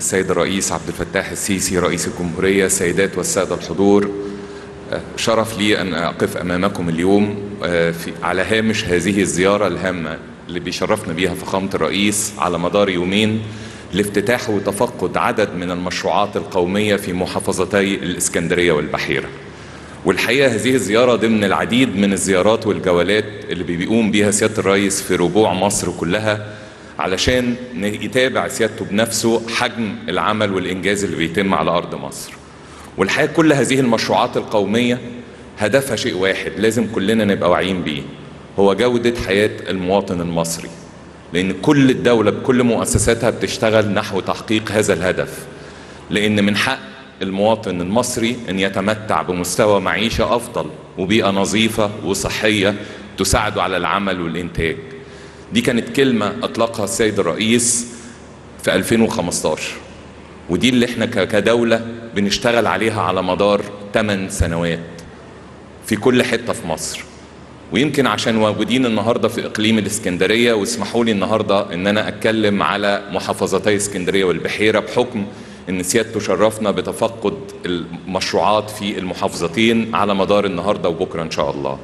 السيد الرئيس عبد الفتاح السيسي رئيس الجمهورية السيدات والسادة الحضور شرف لي أن أقف أمامكم اليوم في على هامش هذه الزيارة الهامة اللي بيشرفنا بيها فخامة الرئيس على مدار يومين لافتتاح وتفقد عدد من المشروعات القومية في محافظتي الإسكندرية والبحيرة والحقيقة هذه الزيارة ضمن العديد من الزيارات والجولات اللي بيقوم بيها سيادة الرئيس في ربوع مصر كلها علشان يتابع سيادته بنفسه حجم العمل والإنجاز اللي بيتم على أرض مصر والحقيقة كل هذه المشروعات القومية هدفها شيء واحد لازم كلنا نبقى واعيين بيه هو جودة حياة المواطن المصري لأن كل الدولة بكل مؤسساتها بتشتغل نحو تحقيق هذا الهدف لأن من حق المواطن المصري أن يتمتع بمستوى معيشة أفضل وبيئة نظيفة وصحية تساعده على العمل والإنتاج دي كانت كلمة أطلقها السيد الرئيس في 2015 ودي اللي احنا كدولة بنشتغل عليها على مدار 8 سنوات في كل حتة في مصر ويمكن عشان موجودين النهارده في اقليم الاسكندريه واسمحوا لي النهارده ان انا اتكلم على محافظتي اسكندريه والبحيره بحكم ان سيادته شرفنا بتفقد المشروعات في المحافظتين على مدار النهارده وبكره ان شاء الله.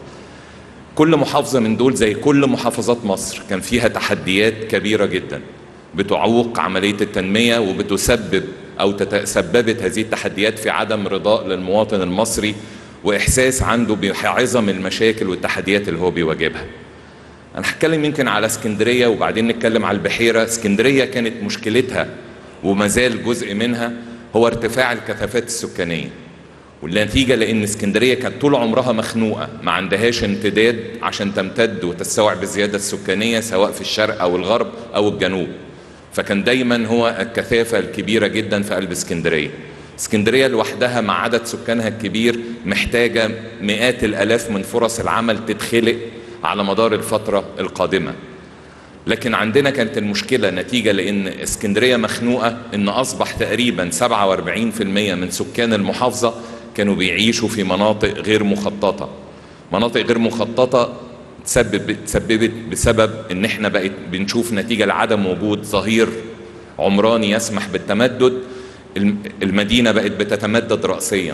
كل محافظه من دول زي كل محافظات مصر كان فيها تحديات كبيره جدا بتعوق عمليه التنميه وبتسبب او تسببت هذه التحديات في عدم رضاء للمواطن المصري واحساس عنده بعظم المشاكل والتحديات اللي هو بيواجهها. انا هتكلم يمكن على اسكندريه وبعدين نتكلم على البحيره، اسكندريه كانت مشكلتها وما زال جزء منها هو ارتفاع الكثافات السكانيه. والنتيجه لان اسكندريه كانت طول عمرها مخنوقه ما عندهاش امتداد عشان تمتد وتستوعب الزياده السكانيه سواء في الشرق او الغرب او الجنوب. فكان دايما هو الكثافه الكبيره جدا في قلب اسكندريه. اسكندريه لوحدها مع عدد سكانها الكبير محتاجه مئات الالاف من فرص العمل تتخلق على مدار الفتره القادمه. لكن عندنا كانت المشكله نتيجه لان اسكندريه مخنوقه ان اصبح تقريبا 47% من سكان المحافظه كانوا بيعيشوا في مناطق غير مخططه. مناطق غير مخططه تسبب تسببت بسبب ان احنا بقت بنشوف نتيجه لعدم وجود ظهير عمراني يسمح بالتمدد المدينة بقت بتتمدد رأسيا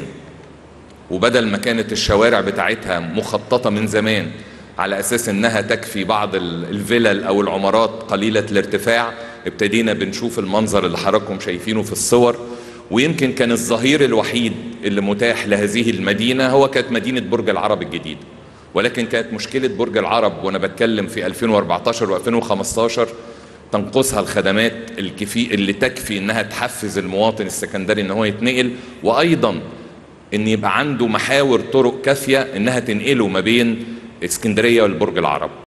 وبدل ما كانت الشوارع بتاعتها مخططة من زمان على أساس أنها تكفي بعض الفلل أو العمارات قليلة الارتفاع ابتدينا بنشوف المنظر اللي حضراتكم شايفينه في الصور ويمكن كان الظهير الوحيد اللي متاح لهذه المدينة هو كانت مدينة برج العرب الجديد ولكن كانت مشكلة برج العرب وأنا بتكلم في 2014 و2015 تنقصها الخدمات الكفي اللي تكفي انها تحفز المواطن السكندري ان هو يتنقل وايضا ان يبقى عنده محاور طرق كافيه انها تنقله ما بين اسكندريه والبرج العرب